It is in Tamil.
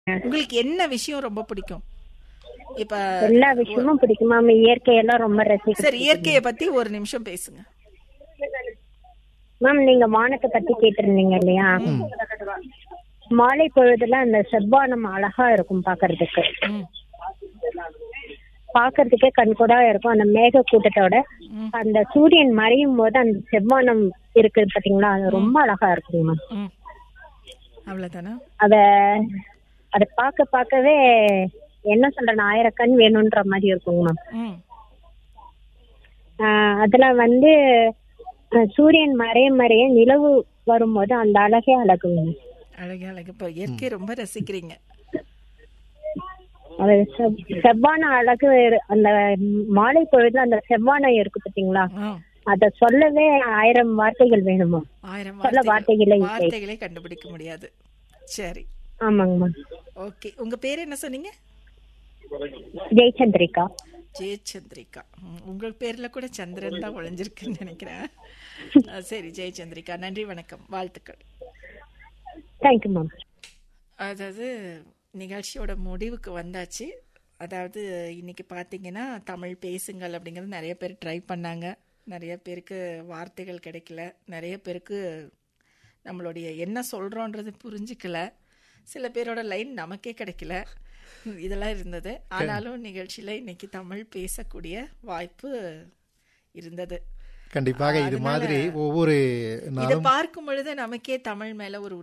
உங்களுக்கு என்ன விஷயம் ரொம்ப பிடிக்கும் இப்ப எல்லா விஷயமும் பிடிக்கும் மேம் இயற்கையெல்லாம் ரொம்ப ரசிக்கிறேன் சரி இயற்கையை பத்தி ஒரு நிமிஷம் பேசுங்க மேம் நீங்க வானத்தை பத்தி கேட்டிருந்தீங்க இல்லையா மாலை பொழுதுல அந்த செவ்வானம் அழகா இருக்கும் பாக்குறதுக்கு ம், பாக்குறதுக்கே கண்கூடா இருக்கும் அந்த மேக கூட்டத்தோட ம். அந்த சூரியன் மறையும் போது அந்த செவ்வானம் இருக்குது பாத்தீங்களா அது ரொம்ப அழகா இருக்குங்க மேம் ம். அவ்வளவுதானா அத அத பார்க்க பார்க்கவே என்ன சொல்றேன் ஆயிரம் கண் வேணும்ன்ற மாதிரி இருக்குங்க மேம் ம் ஆஹ் அதுல வந்து அஹ் சூரியன் மறைய மறைய நிலவு வரும்போது அந்த அழகே அழகுங்க அழகு அழகு இப்ப இயற்கை ரொம்ப ரசிக்கிறீங்க அது செவ்- செவ்வான அழகு இரு- அந்த மாலை பொழுதுல அந்த செவ்வானம் இருக்கு பாத்தீங்களா ஆ, அத சொல்லவே ஆயிரம் வார்த்தைகள் வேணுமா ஆயிரம் சொல்ல வார்த்தைகளே இல்லை. வார்த்தைகளே கண்டுபிடிக்க முடியாது சரி ஆமாங்க மேம் ஓகே உங்க பேர் என்ன சொன்னீங்க ஜெயச்சந்திரிகா ஜெயச்சந்திரிகா ம், உங்க பேர்ல கூட சந்திரன் தான் ஒளிஞ்சிருக்குன்னு நினைக்கிறேன் ஆ, சரி ஜெயச்சந்திரிகா நன்றி வணக்கம் வாழ்த்துக்கள் தேங்க்யூ மேம் அதாவது நிகழ்ச்சியோட முடிவுக்கு வந்தாச்சு அதாவது இன்னைக்கு பார்த்தீங்கன்னா தமிழ் பேசுங்கள் அப்படிங்கிறது நிறைய பேர் ட்ரை பண்ணாங்க நிறைய பேருக்கு வார்த்தைகள் கிடைக்கல நிறைய பேருக்கு நம்மளுடைய என்ன சொல்கிறோன்றது புரிஞ்சிக்கல சில பேரோட லைன் நமக்கே கிடைக்கல இதெல்லாம் இருந்தது ஆனாலும் நிகழ்ச்சியில் இன்னைக்கு தமிழ் பேசக்கூடிய வாய்ப்பு இருந்தது கண்டிப்பாக இது மாதிரி ஒவ்வொரு இதை நாளும் பார்க்கும் பொழுது நமக்கே தமிழ் மேல ஒரு